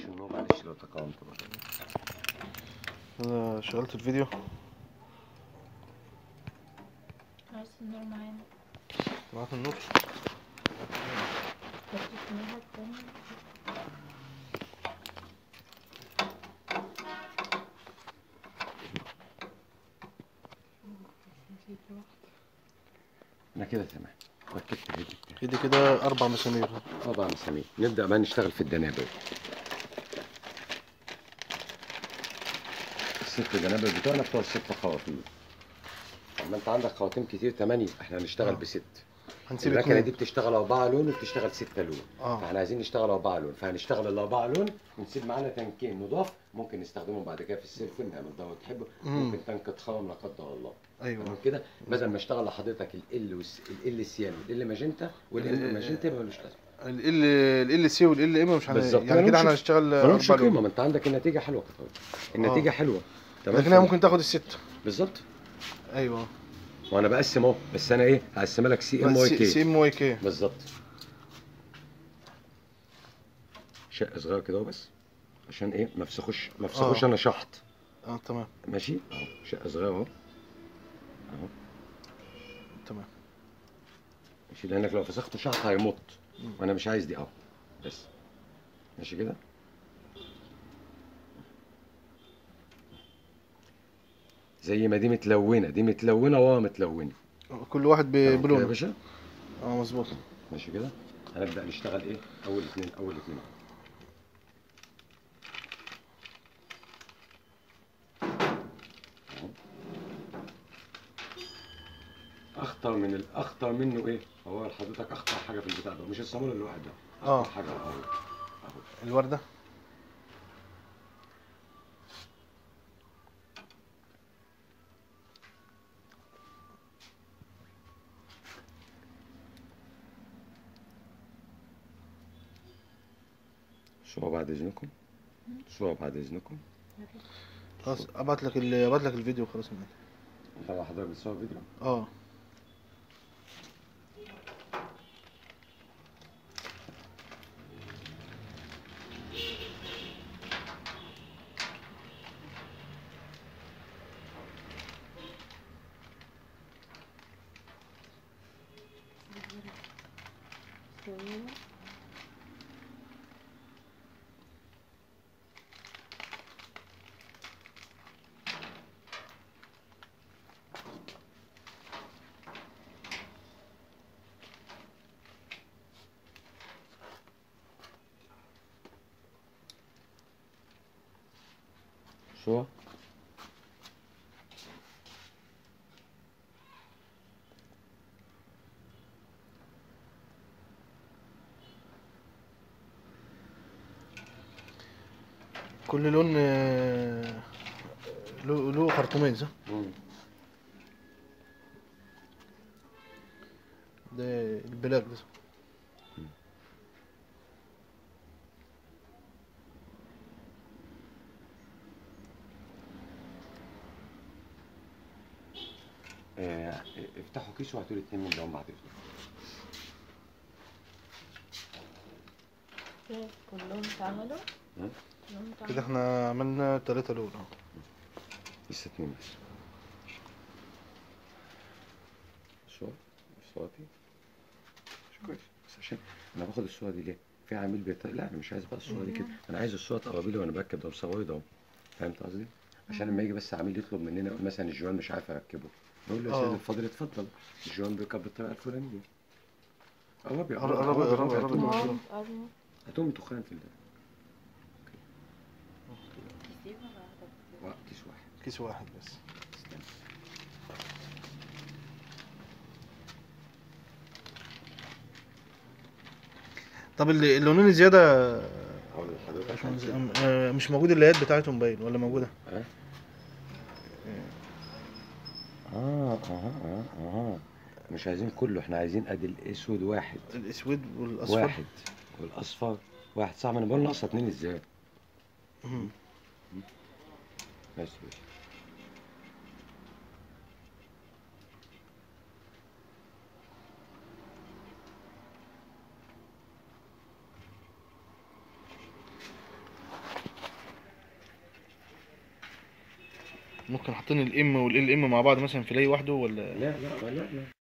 النور معلش لو تقاومت برضه انا شغلت الفيديو عايز النور معانا معاك النور بس النور التاني انا كده تمام ركبت الهيد بتاعي كده كده اربع مسامير طبعا مسامير نبدا بقى نشتغل في الدنابل الست دنابل بتوعنا بتوع الست خواتيم اما انت عندك خواتيم كتير تمانية احنا هنشتغل آه. بست هنسيب المكنه دي اتنين بتشتغل اربعة لون وبتشتغل ستة لون اه فاحنا عايزين نشتغل اربعة لون فهنشتغل الاربعة لون ونسيب معانا تنكين نضاف ممكن نستخدمهم بعد كده في السيلف نعمل ده وتحبه مم. ممكن تنك تخرم لا قدر الله تمام ايوه كده بدل ما اشتغل لحضرتك ال والس... ال سيان والال ماجنتا والال ماجنتا يبقى ملوش لازمه ال ال سي والال ام مش هن... بالظبط. يعني كده ملهمش- هنشتغل ملهمش اربع قيمه لون ما انت عندك النتيجه حلوه كده النتيجه حلوه تمام لكن هي ممكن تاخد الست بالظبط ايوه وانا بقسم اهو بس انا ايه هقسمها لك سي ام واي سي كي ام واي كي بالظبط شق صغير كده اهو بس عشان ايه ما افسخوش ما افسخوش آه. انا شحط اه تمام ماشي اهو شق صغير اهو اهو تمام ماشي لانك لو فسخته شحط هيمط مم. وانا مش عايز دي اهو بس ماشي كده زي ما دي متلونه دي متلونه وهو متلونه كل واحد ب- تمام كده يا بلونه باشا اه مظبوط ماشي كده هنبدا نشتغل ايه اول اتنين اول اتنين أهو. اخطر من الاخطر منه ايه هو لحضرتك اخطر حاجه في البتاع ده مش الصامولة الواحد ده اه اخطر حاجه اهو اهو الورده صورة بعد اذنكم صورة بعد اذنكم خلاص ابعت لك ال... ابعت لك الفيديو خلاص من انت حضرتك بتصور فيديو اه صغيرة صورة كل لون آه، له له خرطومين صح مم. ده البلاك ده آه، افتحوا كيس وهاتوا لي اتنين من دول بعد اذنكم كده كلهم اتعملوا مم. كلهم كده اتعملوا احنا عملنا تلاتة لون اه لسه اتنين بس صورة صورتي مش كويس بس عشان انا باخد الصورة دي ليه؟ في عميل بيت... لا انا مش عايز بقى الصورة دي كده انا عايز الصورة تقربي لي وانا بركب ده مصوري ده اهو فهمت قصدي؟ عشان لما يجي بس عميل يطلب مننا يقول مثلا الجوان مش عارف اركبه نقول له يا آه. سيدي الفاضل اتفضل الجوان بيركب بالطريقة الفلانية قربي قرب- قرب- قرب- قرب- هاتوهم- قرب. قرب- قرب. هاتوهم تخان في ال- تسيبها بعد كيس واحد كيس واحد بس استنى. طب ال- اللونين الزيادة هقول لحضرتك مش, حاجة. مز- آه، مش موجود اللايات بتاعتهم باين ولا موجودة اه اه اه اه مش عايزين كله احنا عايزين ادي الاسود واحد الاسود والاصفر واحد والاصفر واحد صح ما انا بقول ناقصه اتنين ازاي مم. بس بس ممكن حاطين الام والال ام مع بعض مثلا في لاي واحده ولا لا لا لا لا